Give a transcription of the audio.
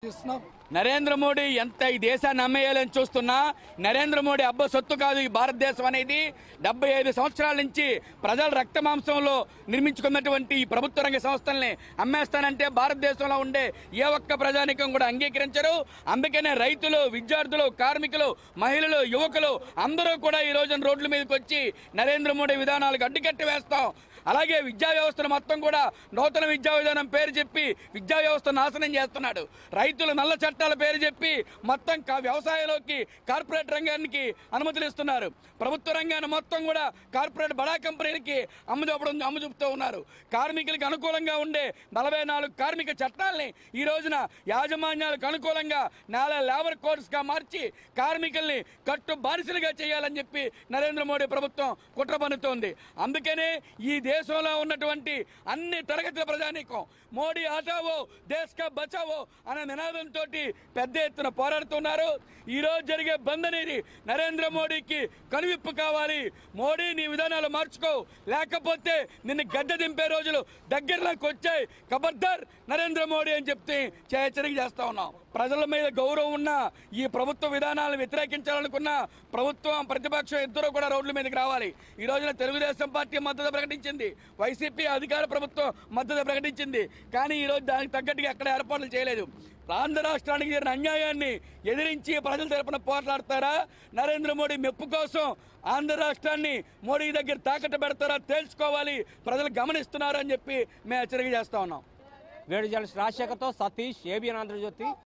సమర్పిస్తున్నాం నరేంద్ర మోడీ ఎంత ఈ దేశాన్ని అమ్మేయాలని చూస్తున్నా నరేంద్ర మోడీ అబ్బ సొత్తు కాదు ఈ భారతదేశం అనేది డెబ్బై ఐదు సంవత్సరాల నుంచి ప్రజల రక్త మాంసంలో నిర్మించుకున్నటువంటి ఈ ప్రభుత్వ రంగ సంస్థల్ని అమ్మేస్తానంటే భారతదేశంలో ఉండే ఏ ఒక్క ప్రజానికం కూడా అంగీకరించరు అందుకనే రైతులు విద్యార్థులు కార్మికులు మహిళలు యువకులు అందరూ కూడా ఈ రోజున రోడ్ల మీదకి వచ్చి నరేంద్ర మోడీ విధానాలకు అడ్డుకట్టి వేస్తాం అలాగే విద్యా వ్యవస్థను మొత్తం కూడా నూతన విద్యా విధానం పేరు చెప్పి విద్యా వ్యవస్థ నాశనం చేస్తున్నాడు రైతులు నల్ల చట్టాల పేరు చెప్పి మొత్తం కా- వ్యవసాయంలోకి కార్పొరేట్ రంగానికి అనుమతులు ఇస్తున్నారు ప్రభుత్వ రంగాన్ని మొత్తం కూడా కార్పొరేట్ బడా కంపెనీలకి అమ్ముచూపడం అమ్ముచూపుతూ ఉన్నారు కార్మికులకు అనుకూలంగా ఉండే నలభై నాలుగు కార్మిక చట్టాలని ఈ రోజున యాజమాన్యాలకు అనుకూలంగా నేల లేబర్ కోడ్స్ గా మార్చి కార్మికుల్ని కట్టు బానిసలుగా చేయాలని చెప్పి నరేంద్ర మోడీ ప్రభుత్వం కుట్ర పన్నుతోంది అందుకనే ఈ దేశంలో ఉన్నటువంటి అన్ని తరగతుల ప్రజానీకం మోడీ హటావో దేశ్ కా బచావో అనే నినాదంతో పెద్ద ఎత్తున పోరాడుతున్నారు ఈ రోజు జరిగే బంద్ అనేది నరేంద్ర మోడీకి కనువిప్పు కావాలి మోడీ నీ విధానాలు మార్చుకో లేకపోతే నిన్ను గద్దె దింపే రోజులు దగ్గరలోకి వచ్చాయి ఖబర్దార్ నరేంద్ర మోడీ అని చెప్తే హెచ్చరిక చేస్తా ఉన్నాం ప్రజల మీద గౌరవం ఉన్న ఈ ప్రభుత్వ విధానాలను వ్యతిరేకించాలనుకున్న ప్రభుత్వం ప్రతిపక్షం ఇద్దరు కూడా రోడ్ల మీదకి రావాలి ఈ రోజున తెలుగుదేశం పార్టీ మద్దతు ప్రకటించింది వైసీపీ అధికార ప్రభుత్వం మద్దతు ప్రకటించింది కానీ ఈ రోజు దానికి తగ్గట్టుగా ఎక్కడ ఏర్పాట్లు చేయలేదు ఆంధ్ర రాష్ట్రానికి జరిగిన అన్యాయాన్ని ఎదిరించి ప్రజల తరపున పోట్లాడతారా నరేంద్ర మోడీ మెప్పు కోసం ఆంధ్ర రాష్ట్రాన్ని మోడీ దగ్గర తాకట్టు పెడతారా తేల్చుకోవాలి ప్రజలు గమనిస్తున్నారు అని చెప్పి మేము హెచ్చరిక చేస్తా ఉన్నాం వేణు జర్నలిస్ట్ రాజశేఖర్తో సతీష్ ఏబిఎన్ ఆంధ్రజ్యోతి